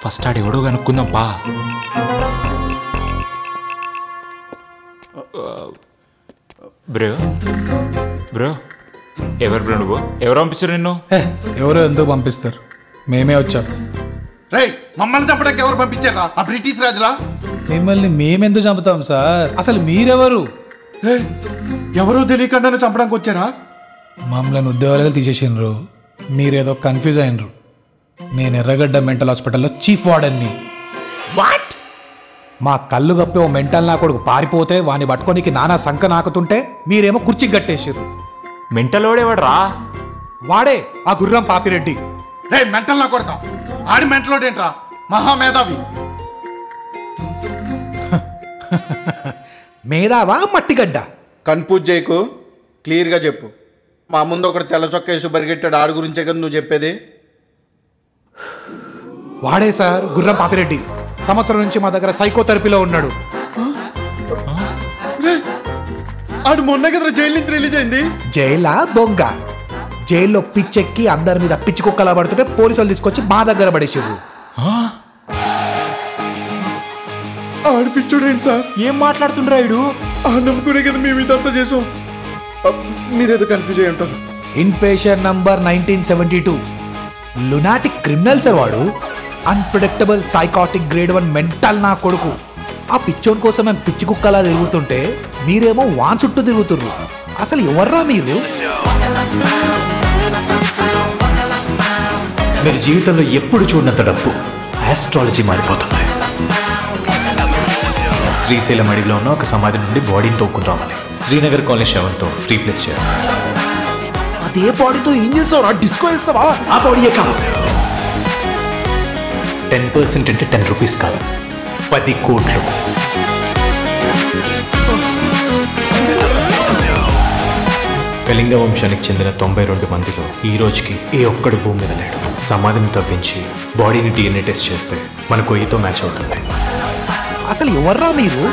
first ఆడెవడో కనుక్కుందాం పా బ్రో బ్రో ఎవరు బ్రో నువ్వు ఎవరు పంపించారు నిన్ను హే, ఎవరో ఎందుకు పంపిస్తారు మేమే వచ్చాం రేయ్ మమ్మల్ని చంపడానికి ఎవరు పంపించారా ఆ బ్రిటిష్ రాజులా మిమ్మల్ని మేమెందుకు చంపుతాం సార్ అసలు మీరెవరు రేయ్ ఎవరో తెలియకుండానే చంపడానికి వచ్చారా మమ్మల్ని ఉద్యోగాలుగా తీసేసిండ్రు మీరేదో కన్ఫ్యూజ్ అయినరు నేను ఎర్రగడ్డ మెంటల్ హాస్పిటల్లో చీఫ్ వార్డెన్ని వాట్ మా కళ్ళు కప్పి ఓ మెంటల్ నా కొడుకు పారిపోతే వాని పట్టుకోనికి నానా సంక నాకుతుంటే మీరేమో కుర్చీకి కట్టేసిర్రు మెంటలోడేవాడు రా వాడే ఆ గుర్రం పాపిరెడ్డి రే మెంటల్ నా కొడక ఆడి మెంటలోడేంట్రా మహామేధావి మేధావా మట్టిగడ్డ కన్ఫ్యూజ్ చేయకు క్లియర్గా చెప్పు మా ముందు ఒకటి తెల్ల చొక్క వేసి పరిగెట్టాడు ఆడి గురించే కదా నువ్వు చెప్పేది వాడే సార్ గుర్రం పాపిరెడ్డి సంవత్సరం నుంచి మా దగ్గర సైకోథెరపీలో ఉన్నాడు ఆడు మొన్న కదా జైలు నుంచి రిలీజ్ అయింది జైలా బొంగ జైల్లో పిచ్చెక్కి అందరి మీద పిచ్చి కుక్కలా పడుతుంటే పోలీసులు తీసుకొచ్చి మా దగ్గర పడేసారు ఆడిపిచ్చుడేంటి సార్ ఏం మాట్లాడుతుండ్రా ఇడు ఆ నమ్ముకునే కదా మేము ఇదంతా చేసాం అ, మీరేదో కన్ఫ్యూజ్ అయి ఉంటారు inpatient number nineteen seventy two lunatic criminal sir వాడు unpredictable psychotic grade one mental నా కొడుకు ఆ పిచ్చోన్ కోసం మేము పిచ్చి కుక్కలా తిరుగుతుంటే మీరేమో వాన్ చుట్టూ తిరుగుతుర్రు అసలు ఎవర్రా మీరు మీరు జీవితంలో ఎప్పుడు చూడనంత డబ్బు ఆస్ట్రాలజీ మారిపోతుంది శ్రీశైలం అడవిలో ఉన్న ఒక సమాధి నుండి బాడీని తోక్కున్నామని శ్రీనగర్ కాలనీ శవంతో రీప్లేస్ చేయాలి అదే బాడీతో ఏం చేస్తావు డిస్కో వేస్తావా ఆ బాడీయే కాదు టెన్ పర్సెంట్ అంటే టెన్ రూపీస్ కాదు పది కోట్లు కళింగ వంశానికి చెందిన తొంభై రెండు మందిలో ఈ రోజుకి ఏ ఒక్కడు భూమి మీద లేడు సమాధిని తవ్వించి బాడీని డిఎన్ఏ టెస్ట్ చేస్తే మన గొయ్యితో మ్యాచ్ అవుతుంది అసలు ఎవర్రా మీరు